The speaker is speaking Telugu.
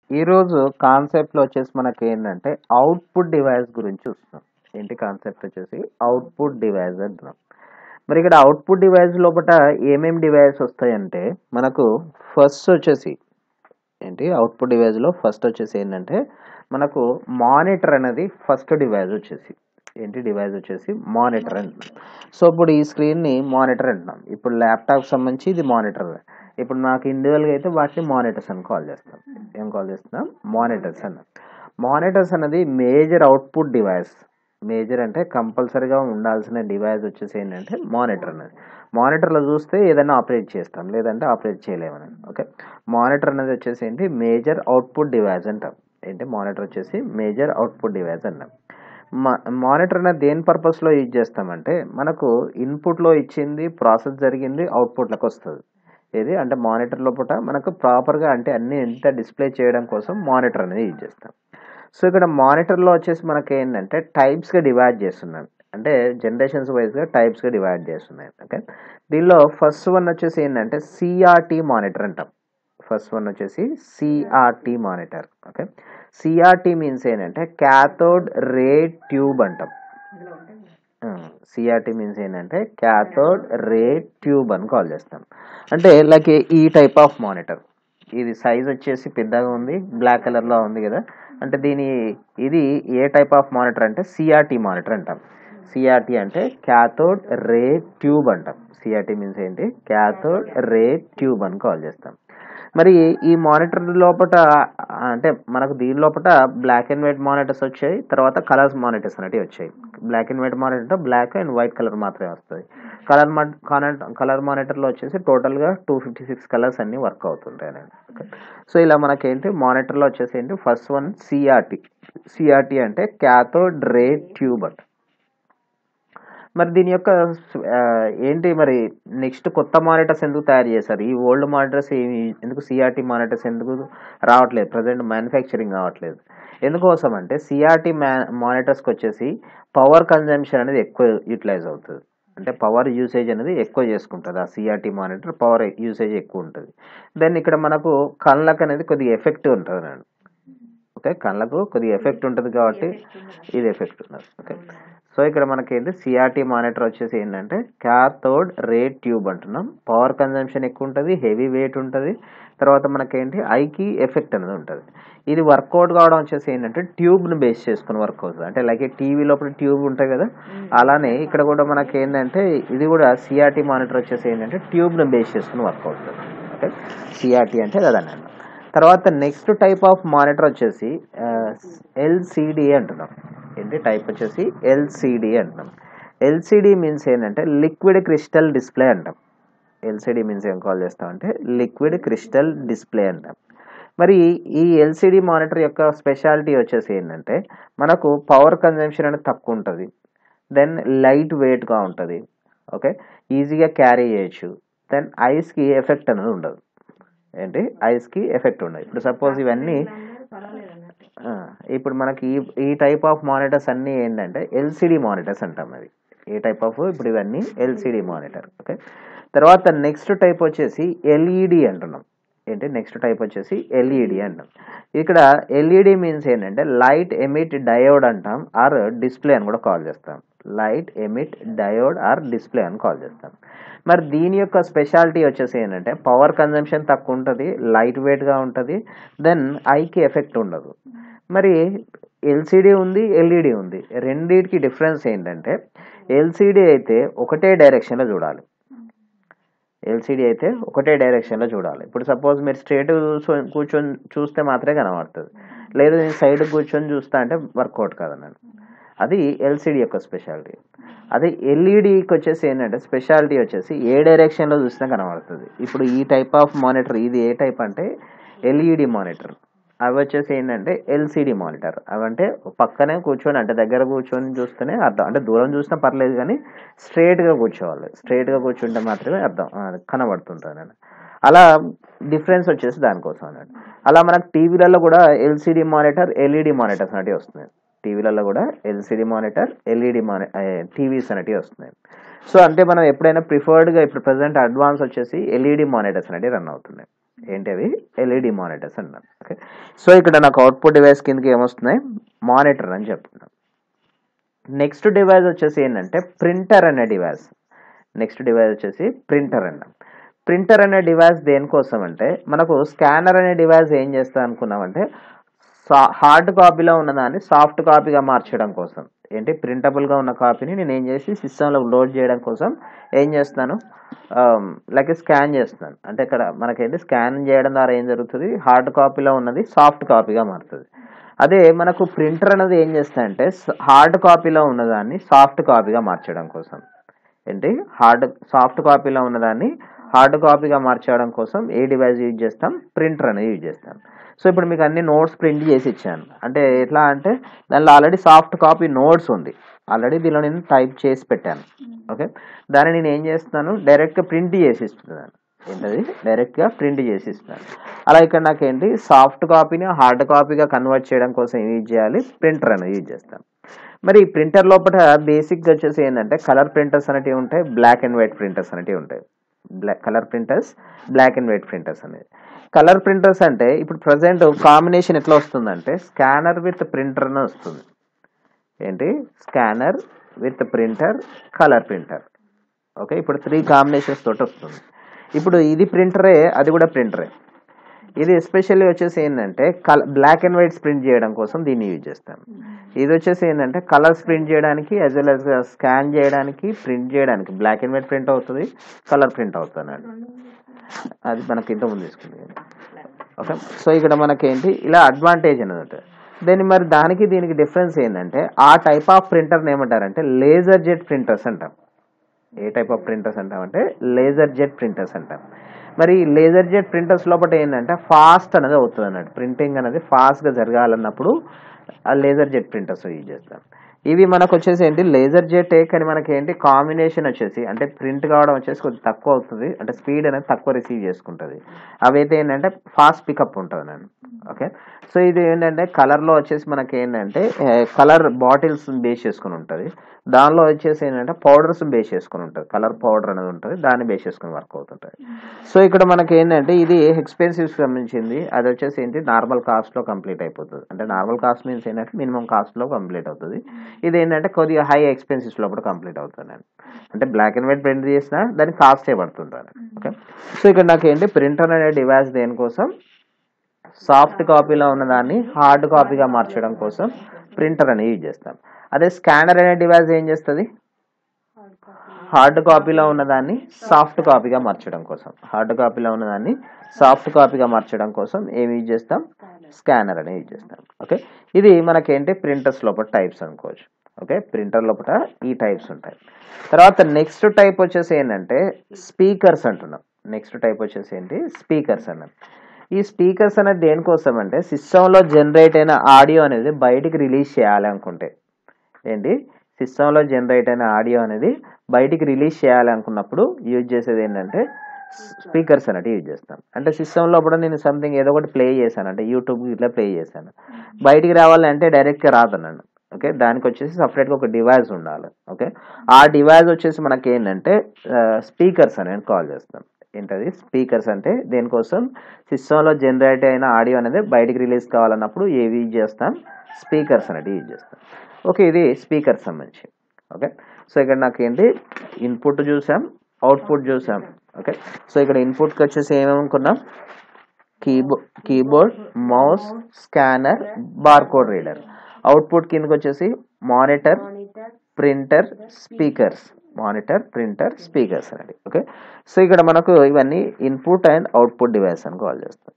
ఈరోజు కాన్సెప్ట్లో వచ్చేసి మనకి ఏంటంటే అవుట్పుట్ డివైస్ గురించి చూస్తున్నాం ఏంటి కాన్సెప్ట్ వచ్చేసి అవుట్పుట్ డివైస్ అంటున్నాం మరి ఇక్కడ అవుట్పుట్ డివైస్ లోపల ఏమేమి డివైస్ వస్తాయంటే మనకు ఫస్ట్ వచ్చేసి ఏంటి అవుట్పుట్ డివైస్లో ఫస్ట్ వచ్చేసి ఏంటంటే మనకు మానిటర్ అనేది ఫస్ట్ డివైస్ వచ్చేసి ఏంటి డివైస్ వచ్చేసి మానిటర్ అంటున్నాం సో ఇప్పుడు ఈ స్క్రీన్ని మానిటర్ అంటున్నాం ఇప్పుడు ల్యాప్టాప్ సంబంధించి ఇది మానిటర్ ఇప్పుడు నాకు ఇండివిజువల్గా అయితే వాటిని మానిటర్స్ అని కాల్ చేస్తాం ఏం కాల్ చేస్తున్నాం మానిటర్స్ అన్న మానిటర్స్ అనేది మేజర్ అవుట్పుట్ డివైస్ మేజర్ అంటే కంపల్సరీగా ఉండాల్సిన డివైస్ వచ్చేసి ఏంటంటే మానిటర్ అనేది మానిటర్లో చూస్తే ఏదైనా ఆపరేట్ చేస్తాం లేదంటే ఆపరేట్ చేయలేమని ఓకే మానిటర్ అనేది వచ్చేసి ఏంటి మేజర్ అవుట్పుట్ డివైస్ అంటాం ఏంటి మానిటర్ వచ్చేసి మేజర్ అవుట్పుట్ డివైస్ అంటాం మా మానిటర్ అనేది దేని పర్పస్లో యూజ్ చేస్తామంటే మనకు ఇన్పుట్లో ఇచ్చింది ప్రాసెస్ జరిగింది అవుట్పుట్లకు వస్తుంది ఏది అంటే మానిటర్ లోపల మనకు ప్రాపర్గా అంటే అన్ని ఎంత డిస్ప్లే చేయడం కోసం మానిటర్ అనేది యూజ్ చేస్తాం సో ఇక్కడ మానిటర్లో వచ్చేసి మనకి ఏంటంటే టైప్స్గా డివైడ్ చేస్తున్నాం అంటే జనరేషన్స్ వైజ్గా టైప్స్గా డివైడ్ చేస్తున్నాయి ఓకే దీనిలో ఫస్ట్ వన్ వచ్చేసి ఏంటంటే సిఆర్టీ మానిటర్ అంటాం ఫస్ట్ వన్ వచ్చేసి CRT monitor okay CRT means ఏంటంటే క్యాథోడ్ రే ట్యూబ్ అంటాం సిఆర్టీ మీన్స్ ఏంటంటే క్యాథోడ్ రే ట్యూబ్ అని కాల్ చేస్తాం అంటే లైక్ ఈ టైప్ ఆఫ్ మానిటర్ ఇది సైజ్ వచ్చేసి పెద్దగా ఉంది బ్లాక్ కలర్లో ఉంది కదా అంటే దీని ఇది ఏ టైప్ ఆఫ్ మానిటర్ అంటే సిఆర్టీ మానిటర్ అంటాం సిఆర్టీ అంటే క్యాథోడ్ రే ట్యూబ్ అంటాం సిఆర్టీ మీన్స్ ఏంటి క్యాథోడ్ రే ట్యూబ్ అని కాల్ చేస్తాం మరి ఈ మానిటర్ లోపల అంటే మనకు దీని లోపల బ్లాక్ అండ్ వైట్ మానిటర్స్ వచ్చాయి తర్వాత కలర్స్ మానిటర్స్ అనేవి వచ్చాయి black and white monitor black and white colour మాత్రమే వస్తుంది కలర్ కలర్ మానిటర్లో వచ్చేసి టోటల్గా టూ ఫిఫ్టీ సిక్స్ కలర్స్ అన్నీ వర్క్ అవుతుంటాయి అండి ఓకే సో ఇలా మనకేంటి మానిటర్లో వచ్చేసి ఏంటి ఫస్ట్ వన్ సిఆర్టీ సిఆర్టీ అంటే క్యాథోడ్ రే ట్యూబ్ అంట మరి దీని యొక్క ఏంటి మరి నెక్స్ట్ కొత్త మానిటర్స్ ఎందుకు తయారు చేశారు ఈ ఓల్డ్ మానిటర్స్ ఏమి ఎందుకు సిఆర్టీ మానిటర్స్ ఎందుకు రావట్లేదు ప్రజెంట్ మ్యానుఫ్యాక్చరింగ్ రావట్లేదు ఎందుకోసం అంటే సిఆర్టీ మ్యా మానిటర్స్కి వచ్చేసి పవర్ కన్జంప్షన్ అనేది ఎక్కువ యూటిలైజ్ అవుతుంది అంటే పవర్ యూసేజ్ అనేది ఎక్కువ చేసుకుంటుంది ఆ సిఆర్టీ మానిటర్ పవర్ యూసేజ్ ఎక్కువ ఉంటుంది దెన్ ఇక్కడ మనకు కళ్ళకు అనేది కొద్దిగా ఎఫెక్ట్ ఉంటుంది అండి ఓకే కళ్ళకు కొద్దిగా ఎఫెక్ట్ ఉంటుంది కాబట్టి ఇది ఎఫెక్ట్ ఉన్నది ఓకే సో ఇక్కడ మనకి ఏంటి సిఆర్టీ మానిటర్ వచ్చేసి ఏంటంటే క్యాథోడ్ రే ట్యూబ్ అంటున్నాం పవర్ కన్జంప్షన్ ఎక్కువ ఉంటుంది హెవీ వెయిట్ ఉంటుంది తర్వాత మనకేంటి ఐకి ఎఫెక్ట్ అనేది ఉంటుంది ఇది వర్కౌట్ కావడం వచ్చేసి ఏంటంటే ట్యూబ్ను బేస్ చేసుకుని వర్క్ అవుతుంది అంటే లైక్ టీవీ లోపల ట్యూబ్ ఉంటాయి కదా అలానే ఇక్కడ కూడా మనకి ఏంటంటే ఇది కూడా సిఆర్టీ మానిటర్ వచ్చేసి ఏంటంటే ట్యూబ్ను బేస్ చేసుకుని వర్క్ అవుతుంది ఓకే సిఆర్టీ అంటే అదన్న తర్వాత నెక్స్ట్ టైప్ ఆఫ్ మానిటర్ వచ్చేసి ఎల్సిడి అంటున్నాం ఏంటి టైప్ వచ్చేసి ఎల్సిడి అంటున్నాం ఎల్సిడి మీన్స్ ఏంటంటే లిక్విడ్ క్రిస్టల్ డిస్ప్లే అంటాం ఎల్సిడి మీన్స్ ఏం కాల్ చేస్తామంటే లిక్విడ్ క్రిస్టల్ డిస్ప్లే అంటాం మరి ఈ ఎల్సిడి మానిటర్ యొక్క స్పెషాలిటీ వచ్చేసి ఏంటంటే మనకు పవర్ కన్జంప్షన్ అనేది తక్కువ ఉంటుంది దెన్ లైట్ వెయిట్గా ఉంటుంది ఓకే ఈజీగా క్యారీ చేయొచ్చు దెన్ ఐస్కి ఎఫెక్ట్ అనేది ఉండదు ఏంటి ఐస్కి ఎఫెక్ట్ ఉండదు ఇప్పుడు సపోజ్ ఇవన్నీ ఇప్పుడు మనకి ఈ ఈ టైప్ ఆఫ్ మానిటర్స్ అన్నీ ఏంటంటే ఎల్సిడి మానిటర్స్ అంటాం అది ఏ టైప్ ఆఫ్ ఇప్పుడు ఇవన్నీ ఎల్సిడి మానిటర్ ఓకే తర్వాత నెక్స్ట్ టైప్ వచ్చేసి ఎల్ఈడి అంటున్నాం ఏంటి నెక్స్ట్ టైప్ వచ్చేసి ఎల్ఈడి అంటాం ఇక్కడ ఎల్ఈడి మీన్స్ ఏంటంటే లైట్ ఎమిట్ డయోడ్ అంటాం ఆర్ డిస్ప్లే అని కూడా కాల్ చేస్తాం light emit diode or display అని కాల్ చేస్తాం మరి దీని యొక్క స్పెషాలిటీ వచ్చేసి ఏంటంటే పవర్ కన్జంప్షన్ తక్కువ ఉంటుంది లైట్ వెయిట్గా ఉంటుంది దెన్ ఐకి ఎఫెక్ట్ ఉండదు మరి ఎల్సిడి ఉంది ఎల్ఈడి ఉంది రెండింటికి డిఫరెన్స్ ఏంటంటే ఎల్సిడి అయితే ఒకటే డైరెక్షన్లో చూడాలి ఎల్సిడి అయితే ఒకటే డైరెక్షన్లో చూడాలి ఇప్పుడు సపోజ్ మీరు స్ట్రేట్ కూర్చొని చూస్తే మాత్రమే కనబడుతుంది లేదు నేను సైడ్ కూర్చొని చూస్తా అంటే వర్కౌట్ కాదన్నాను అది ఎల్సిడి యొక్క స్పెషాలిటీ అదే ఎల్ఈడికి వచ్చేసి ఏంటంటే స్పెషాలిటీ వచ్చేసి ఏ డైరెక్షన్లో చూసినా కనబడుతుంది ఇప్పుడు ఈ టైప్ ఆఫ్ మానిటర్ ఇది ఏ టైప్ అంటే ఎల్ఈడి మానిటర్ అవి వచ్చేసి ఏంటంటే ఎల్సిడి మానిటర్ అవంటే పక్కనే కూర్చొని అంటే దగ్గర కూర్చొని చూస్తేనే అర్థం అంటే దూరం చూసినా పర్లేదు కానీ స్ట్రైట్గా కూర్చోవాలి స్ట్రైట్గా కూర్చుంటే మాత్రమే అర్థం కనబడుతుంటుంది నేను అలా డిఫరెన్స్ వచ్చేసి దానికోసం అన్నట్టు అలా మనకు టీవీలలో కూడా ఎల్సిడి మానిటర్ ఎల్ఈడి మానిటర్స్ అనేవి వస్తున్నాయి టీవీలలో కూడా ఎల్సిడి మానిటర్ ఎల్ఈడి మాని టీవీస్ అనేవి వస్తున్నాయి సో అంటే మనం ఎప్పుడైనా ప్రిఫర్డ్గా ఇప్పుడు ప్రజెంట్ అడ్వాన్స్ వచ్చేసి ఎల్ఈడి మానిటర్స్ అనేవి రన్ అవుతున్నాయి ఏంటి అవి ఎల్ఈడి మానిటర్స్ అన్నాం ఓకే సో ఇక్కడ నాకు అవుట్పుట్ డివైస్ కిందకి ఏమొస్తున్నాయి మానిటర్ అని చెప్తున్నాం నెక్స్ట్ డివైస్ వచ్చేసి ఏంటంటే ప్రింటర్ అనే డివైస్ నెక్స్ట్ డివైస్ వచ్చేసి ప్రింటర్ అన్నాం ప్రింటర్ అనే డివైస్ దేనికోసం అంటే మనకు స్కానర్ అనే డివైస్ ఏం చేస్తా అనుకున్నామంటే హార్డ్ కాపీలో ఉన్నదాన్ని సాఫ్ట్ కాపీగా మార్చడం కోసం ఏంటి ప్రింటబుల్గా ఉన్న కాపీని నేను ఏం చేసి సిస్టంలో లోడ్ చేయడం కోసం ఏం చేస్తాను లైక్ స్కాన్ చేస్తున్నాను అంటే ఇక్కడ మనకేంటి స్కాన్ చేయడం ద్వారా ఏం జరుగుతుంది హార్డ్ కాపీలో ఉన్నది సాఫ్ట్ కాపీగా మారుతుంది అదే మనకు ప్రింటర్ అనేది ఏం చేస్తాయంటే హార్డ్ కాపీలో ఉన్నదాన్ని సాఫ్ట్ కాపీగా మార్చడం కోసం ఏంటి హార్డ్ సాఫ్ట్ కాపీలో ఉన్నదాన్ని హార్డ్ కాపీగా మార్చడం కోసం ఏ డివైస్ యూజ్ చేస్తాం ప్రింటర్ అనేది యూజ్ చేస్తాం సో ఇప్పుడు మీకు అన్ని నోట్స్ ప్రింట్ చేసి ఇచ్చాను అంటే ఎట్లా అంటే దానిలో ఆల్రెడీ సాఫ్ట్ కాపీ నోట్స్ ఉంది ఆల్రెడీ దీనిలో నేను టైప్ చేసి పెట్టాను ఓకే దాన్ని నేను ఏం చేస్తున్నాను డైరెక్ట్గా ప్రింట్ చేసి ఇస్తున్నాను ఏంటది డైరెక్ట్గా ప్రింట్ చేసి ఇస్తున్నాను అలా ఇక్కడ నాకు ఏంటి సాఫ్ట్ కాపీని హార్డ్ కాపీగా కన్వర్ట్ చేయడం కోసం ఏం యూజ్ చేయాలి ప్రింటర్ అనేది యూజ్ చేస్తాను మరి ప్రింటర్ లోపల బేసిక్గా వచ్చేసి ఏంటంటే కలర్ ప్రింటర్స్ అనేటివి ఉంటాయి బ్లాక్ అండ్ వైట్ ప్రింటర్స్ అనేటివి ఉంటాయి black colour printers black and white printers అనేది కలర్ ప్రింటర్స్ అంటే ఇప్పుడు ప్రజెంట్ కాంబినేషన్ ఎట్లా వస్తుందంటే స్కానర్ విత్ ప్రింటర్ అని వస్తుంది ఏంటి scanner with printer colour printer okay ఇప్పుడు త్రీ కాంబినేషన్స్ తోటి వస్తుంది ఇప్పుడు ఇది ప్రింటరే అది కూడా ప్రింటరే ఇది ఎస్పెషల్లీ వచ్చేసి ఏంటంటే కల బ్లాక్ అండ్ వైట్ ప్రింట్ చేయడం కోసం దీన్ని యూజ్ చేస్తాం ఇది వచ్చేసి ఏంటంటే కలర్స్ ప్రింట్ చేయడానికి యాజ్ వెల్ యాజ్ స్కాన్ చేయడానికి ప్రింట్ చేయడానికి బ్లాక్ అండ్ వైట్ ప్రింట్ అవుతుంది కలర్ ప్రింట్ అవుతుంది అది మనకి ఇంత ముందు తీసుకుంది ఓకే సో ఇక్కడ మనకేంటి ఇలా అడ్వాంటేజ్ అనేది దీని మరి దానికి దీనికి డిఫరెన్స్ ఏంటంటే ఆ టైప్ ఆఫ్ ప్రింటర్ని ఏమంటారంటే లేజర్ జెట్ ప్రింటర్స్ అంటాం ఏ టైప్ ఆఫ్ ప్రింటర్స్ అంటామంటే లేజర్ జెట్ ప్రింటర్స్ అంటాం మరి లేజర్ జెట్ ప్రింటర్స్ లోపల ఏంటంటే ఫాస్ట్ అనేది అవుతుంది అన్నట్టు ప్రింటింగ్ అనేది ఫాస్ట్గా జరగాలన్నప్పుడు ఆ లేజర్ జెట్ ప్రింటర్స్ యూజ్ చేస్తాం ఇవి మనకు వచ్చేసి ఏంటి లేజర్ జెట్ కానీ మనకి ఏంటి కాంబినేషన్ వచ్చేసి అంటే ప్రింట్ కావడం వచ్చేసి కొంచెం తక్కువ అవుతుంది అంటే స్పీడ్ అనేది తక్కువ రిసీవ్ చేసుకుంటుంది అవైతే ఏంటంటే ఫాస్ట్ పికప్ ఉంటుంది నేను ఓకే సో ఇది ఏంటంటే కలర్లో వచ్చేసి మనకి ఏంటంటే కలర్ బాటిల్స్ బేస్ చేసుకుని ఉంటుంది దానిలో వచ్చేసి ఏంటంటే పౌడర్స్ బేస్ చేసుకుని ఉంటుంది కలర్ పౌడర్ అనేది ఉంటుంది దాన్ని బేస్ చేసుకుని వర్క్ అవుతుంటుంది సో ఇక్కడ మనకి ఏంటంటే ఇది ఎక్స్పెన్సివ్ సంబంధించింది అది వచ్చేసి ఏంటి నార్మల్ కాస్ట్లో కంప్లీట్ అయిపోతుంది అంటే నార్మల్ కాస్ట్ మీన్స్ ఏంటంటే మినిమం కాస్ట్లో కంప్లీట్ అవుతుంది ఇది ఏంటంటే కొద్దిగా హై ఎక్స్పెన్సివ్స్ లోపల కంప్లీట్ అవుతుంది అంటే బ్లాక్ అండ్ వైట్ ప్రింట్ చేసినా దానికి కాస్టే పడుతుంటారు ఓకే సో ఇక్కడ నాకు ఏంటి ప్రింటర్ అనే డివైస్ దేనికోసం సాఫ్ట్ కాపీలో ఉన్నదాన్ని హార్డ్ కాపీగా మార్చడం కోసం ప్రింటర్ అని యూజ్ చేస్తాం అదే స్కానర్ అనే డివైస్ ఏం చేస్తుంది హార్డ్ కాపీలో ఉన్నదాన్ని సాఫ్ట్ కాపీగా మార్చడం కోసం హార్డ్ కాపీలో ఉన్నదాన్ని సాఫ్ట్ కాపీగా మార్చడం కోసం ఏమి యూజ్ చేస్తాం స్కానర్ అని యూజ్ చేస్తాం ఓకే ఇది మనకేంటి ప్రింటర్స్ లోపల టైప్స్ అనుకోవచ్చు ఓకే ప్రింటర్ లోపల ఈ టైప్స్ ఉంటాయి తర్వాత నెక్స్ట్ టైప్ వచ్చేసి ఏంటంటే స్పీకర్స్ అంటున్నాం నెక్స్ట్ టైప్ వచ్చేసి ఏంటి స్పీకర్స్ అన్నాం ఈ స్పీకర్స్ అనేది దేనికోసం అంటే సిస్టంలో జనరేట్ అయిన ఆడియో అనేది బయటికి రిలీజ్ చేయాలి అనుకుంటే ఏంటి సిస్టంలో జనరేట్ అయిన ఆడియో అనేది బయటికి రిలీజ్ చేయాలి అనుకున్నప్పుడు యూజ్ చేసేది ఏంటంటే స్పీకర్స్ అన్నట్టు యూజ్ చేస్తాం అంటే సిస్టంలో కూడా నేను సంథింగ్ ఏదో ఒకటి ప్లే చేశాను అంటే యూట్యూబ్ ఇట్లా ప్లే చేశాను బయటికి రావాలంటే డైరెక్ట్గా రాదన్నాను ఓకే దానికి వచ్చేసి సపరేట్గా ఒక డివైస్ ఉండాలి ఓకే ఆ డివైస్ వచ్చేసి మనకి ఏంటంటే స్పీకర్స్ అని కాల్ చేస్తాం ఏంటది స్పీకర్స్ అంటే దేనికోసం సిస్టంలో జనరేట్ అయిన ఆడియో అనేది బయటికి రిలీజ్ కావాలన్నప్పుడు ఏవి యూజ్ చేస్తాం స్పీకర్స్ అనేది యూజ్ చేస్తాం ఓకే ఇది స్పీకర్స్ సంబంధించి ఓకే సో ఇక్కడ నాకు ఏంటి ఇన్పుట్ చూసాం అవుట్పుట్ చూసాం ఓకే సో ఇక్కడ ఇన్పుట్కి వచ్చేసి ఏమనుకున్నాం keyboard keyboard mouse scanner barcode reader output కిందకి వచ్చేసి monitor printer speakers monitor printer speakers అనేది ఓకే సో ఇక్కడ మనకు ఇవన్నీ ఇన్పుట్ అండ్ అవుట్పుట్ డివైస్ అని కాల్ చేస్తాం